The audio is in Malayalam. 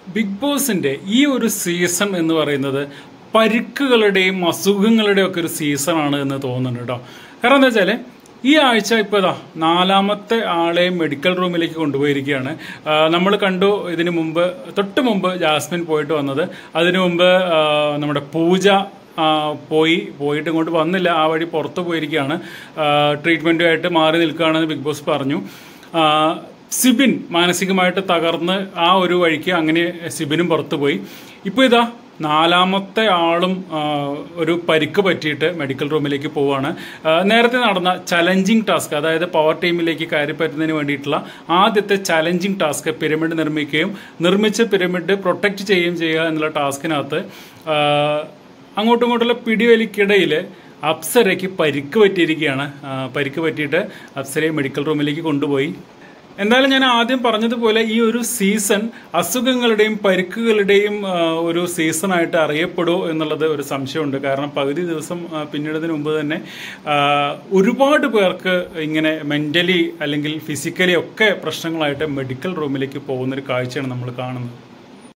ബിഗ് ബോസിന്റെ ഈ ഒരു സീസൺ എന്ന് പറയുന്നത് പരിക്കുകളുടെയും അസുഖങ്ങളുടെയും ഒക്കെ ഒരു സീസണാണ് എന്ന് തോന്നുന്നുണ്ട് കേട്ടോ കാരണം എന്താ വെച്ചാല് ഈ ആഴ്ച ഇപ്പോൾ ഇതാ നാലാമത്തെ ആളെ മെഡിക്കൽ റൂമിലേക്ക് കൊണ്ടുപോയിരിക്കുകയാണ് നമ്മൾ കണ്ടു ഇതിനു മുമ്പ് തൊട്ട് മുമ്പ് ജാസ്മിൻ പോയിട്ട് വന്നത് അതിനു മുമ്പ് ആ, നമ്മുടെ പൂജ ആ, പോയി പോയിട്ട് ഇങ്ങോട്ട് വന്നില്ല ആ വഴി പുറത്ത് പോയിരിക്കുകയാണ് ട്രീറ്റ്മെൻറ്റുമായിട്ട് മാറി നിൽക്കുകയാണെന്ന് ബിഗ് ബോസ് പറഞ്ഞു ആ, സിബിൻ മാനസികമായിട്ട് തകർന്ന് ആ ഒരു വഴിക്ക് അങ്ങനെ സിബിനും പുറത്തു പോയി ഇപ്പോൾ ഇതാ നാലാമത്തെ ആളും ആ, ഒരു പരിക്ക് പറ്റിയിട്ട് മെഡിക്കൽ റൂമിലേക്ക് പോവുകയാണ് ആ, നേരത്തെ നടന്ന ചലഞ്ചിങ് ടാസ്ക് അതായത് പവർ ടീമിലേക്ക് കയറിപ്പറ്റുന്നതിന് വേണ്ടിയിട്ടുള്ള ആദ്യത്തെ ചലഞ്ചിങ് ടാസ്ക് പിരമിഡ് നിർമ്മിക്കുകയും നിർമ്മിച്ച പിരമിഡ് പ്രൊട്ടക്റ്റ് ചെയ്യുകയും ചെയ്യുക എന്നുള്ള ടാസ്കിനകത്ത് ആ, അങ്ങോട്ടും ഇങ്ങോട്ടുള്ള പിടിവലിക്കിടയിൽ അപ്സരയ്ക്ക് പരിക്ക് പറ്റിയിരിക്കുകയാണ് ആ, പരിക്ക് പറ്റിയിട്ട് അപ്സരയെ മെഡിക്കൽ റൂമിലേക്ക് കൊണ്ടുപോയി എന്തായാലും ഞാൻ ആദ്യം പറഞ്ഞതുപോലെ ഈ ഒരു സീസൺ അസുഖങ്ങളുടെയും പരിക്കുകളുടെയും ആ, ഒരു സീസണായിട്ട് അറിയപ്പെടുമോ എന്നുള്ളത് ഒരു സംശയമുണ്ട് കാരണം പകുതി ദിവസം ആ, പിന്നിടുന്നതിന് മുമ്പ് തന്നെ ആ, ഒരുപാട് പേർക്ക് ഇങ്ങനെ മെന്റലി അല്ലെങ്കിൽ ഫിസിക്കലി ഒക്കെ പ്രശ്നങ്ങളായിട്ട് മെഡിക്കൽ റൂമിലേക്ക് പോകുന്ന ഒരു കാഴ്ചയാണ് നമ്മൾ കാണുന്നത്